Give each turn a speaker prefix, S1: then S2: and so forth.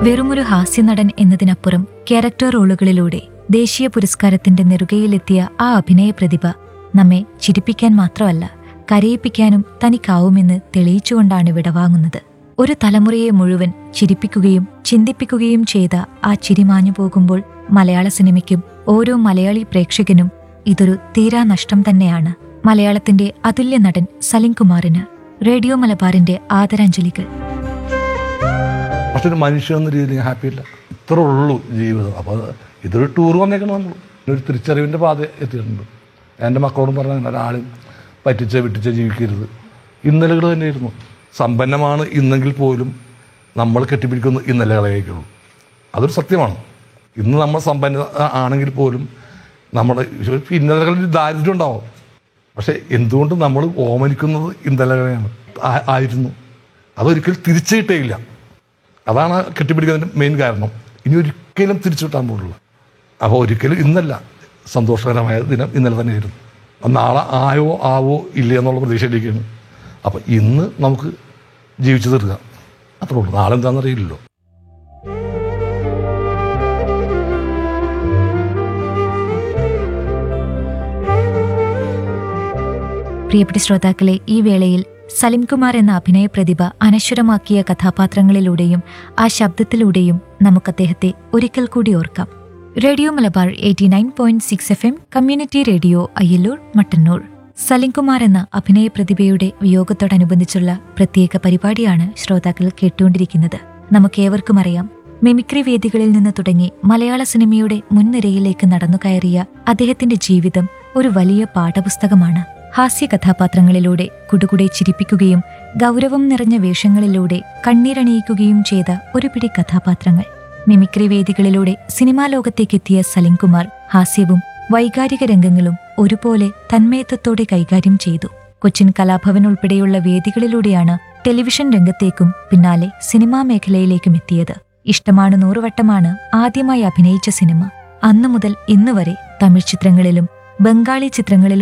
S1: വെറുമൊരു ഹാസ്യനടൻ എന്നതിനപ്പുറം ക്യാരക്ടർ റോളുകളിലൂടെ ദേശീയ പുരസ്കാരത്തിന്റെ നെറുകയിലെത്തിയ ആ അഭിനയ പ്രതിഭ നമ്മെ ചിരിപ്പിക്കാൻ മാത്രമല്ല കരയിപ്പിക്കാനും തനിക്കാവുമെന്ന് തെളിയിച്ചുകൊണ്ടാണ് വിടവാങ്ങുന്നത് ഒരു തലമുറയെ മുഴുവൻ ചിരിപ്പിക്കുകയും ചിന്തിപ്പിക്കുകയും ചെയ്ത ആ ചിരി മാഞ്ഞു പോകുമ്പോൾ മലയാള സിനിമയ്ക്കും ഓരോ മലയാളി പ്രേക്ഷകനും ഇതൊരു തീരാ നഷ്ടം തന്നെയാണ് മലയാളത്തിന്റെ അതുല്യ നടൻ സലിം കുമാറിന് റേഡിയോ മലബാറിന്റെ ആദരാഞ്ജലികൾ
S2: പക്ഷെ ഒരു മനുഷ്യൻ എന്ന രീതിയിൽ ഞാൻ ഹാപ്പി ഇല്ല ഇത്രേ ഉള്ളൂ ജീവിതം അപ്പോൾ ഇതൊരു ടൂർ വന്നേക്കണം നമ്മൾ ഒരു തിരിച്ചറിവിൻ്റെ പാത എത്തിയിട്ടുണ്ട് എൻ്റെ മക്കളോടും പറഞ്ഞ അങ്ങനെ ഒരാളും പറ്റിച്ച വിട്ടിച്ച ജീവിക്കരുത് ഇന്നലകൾ തന്നെയായിരുന്നു സമ്പന്നമാണ് ഇന്നെങ്കിൽ പോലും നമ്മൾ കെട്ടിപ്പിടിക്കുന്ന ഇന്നലകളേക്കുള്ളൂ അതൊരു സത്യമാണ് ഇന്ന് നമ്മൾ സമ്പന്ന ആണെങ്കിൽ പോലും നമ്മുടെ ഇന്നലകളിൽ ദാരിദ്ര്യം ഉണ്ടാവും പക്ഷെ എന്തുകൊണ്ട് നമ്മൾ ഓമനിക്കുന്നത് ഇന്നലകളെയാണ് ആ- ആയിരുന്നു അതൊരിക്കലും തിരിച്ചു കിട്ടേയില്ല അതാണ് കെട്ടിപ്പിടിക്കുന്നതിൻ്റെ മെയിൻ കാരണം ഇനി ഒരിക്കലും തിരിച്ചു കിട്ടാൻ പോകുള്ളൂ അപ്പോൾ ഒരിക്കലും ഇന്നല്ല സന്തോഷകരമായ ദിനം ഇന്നലെ തന്നെയായിരുന്നു അപ്പോൾ നാളെ ആയോ ആവോ ഇല്ലേ എന്നുള്ള പ്രതീക്ഷയിലേക്കാണ് അപ്പോൾ ഇന്ന് നമുക്ക് ജീവിച്ചു തീർക്കാം അത്രേ ഉള്ളൂ നാളെ എന്താണെന്നറിയില്ലല്ലോ
S1: പ്രിയപ്പെട്ട ശ്രോതാക്കളെ ഈ വേളയിൽ സലിംകുമാർ എന്ന അഭിനയ പ്രതിഭ അനശ്വരമാക്കിയ കഥാപാത്രങ്ങളിലൂടെയും ആ ശബ്ദത്തിലൂടെയും നമുക്ക് അദ്ദേഹത്തെ ഒരിക്കൽ കൂടി ഓർക്കാം radio Malabar eighty nine point six F M community radio Ayyallur Mattannur Salimkumar എന്ന അഭിനയ പ്രതിഭയുടെ വിയോഗത്തോടനുബന്ധിച്ചുള്ള പ്രത്യേക പരിപാടിയാണ് ശ്രോതാക്കൾ കേട്ടുകൊണ്ടിരിക്കുന്നത് നമുക്കേവർക്കും അറിയാം മിമിക്രി വേദികളിൽ നിന്ന് തുടങ്ങി മലയാള സിനിമയുടെ മുൻനിരയിലേക്ക് നടന്നു കയറിയ അദ്ദേഹത്തിന്റെ ജീവിതം ഒരു വലിയ പാഠപുസ്തകമാണ് ഹാസ്യ കഥാപാത്രങ്ങളിലൂടെ കുടുകുടെ ചിരിപ്പിക്കുകയും ഗൗരവം നിറഞ്ഞ വേഷങ്ങളിലൂടെ കണ്ണീരണിയിക്കുകയും ചെയ്ത ഒരു പിടി കഥാപാത്രങ്ങൾ മിമിക്രി വേദികളിലൂടെ സിനിമാ ലോകത്തേക്കെത്തിയ സലിംകുമാർ ഹാസ്യവും വൈകാരിക രംഗങ്ങളും ഒരുപോലെ തന്മയത്വത്തോടെ കൈകാര്യം ചെയ്തു കൊച്ചിൻ കലാഭവൻ ഉൾപ്പെടെയുള്ള വേദികളിലൂടെയാണ് ടെലിവിഷൻ രംഗത്തേക്കും പിന്നാലെ സിനിമാ മേഖലയിലേക്കും എത്തിയത് ഇഷ്ടമാണ് നൂറുവട്ടമാണ് ആദ്യമായി അഭിനയിച്ച സിനിമ അന്നു മുതൽ ഇന്ന് വരെ തമിഴ് ചിത്രങ്ങളിലും ബംഗാളി ചിത്രങ്ങളിലും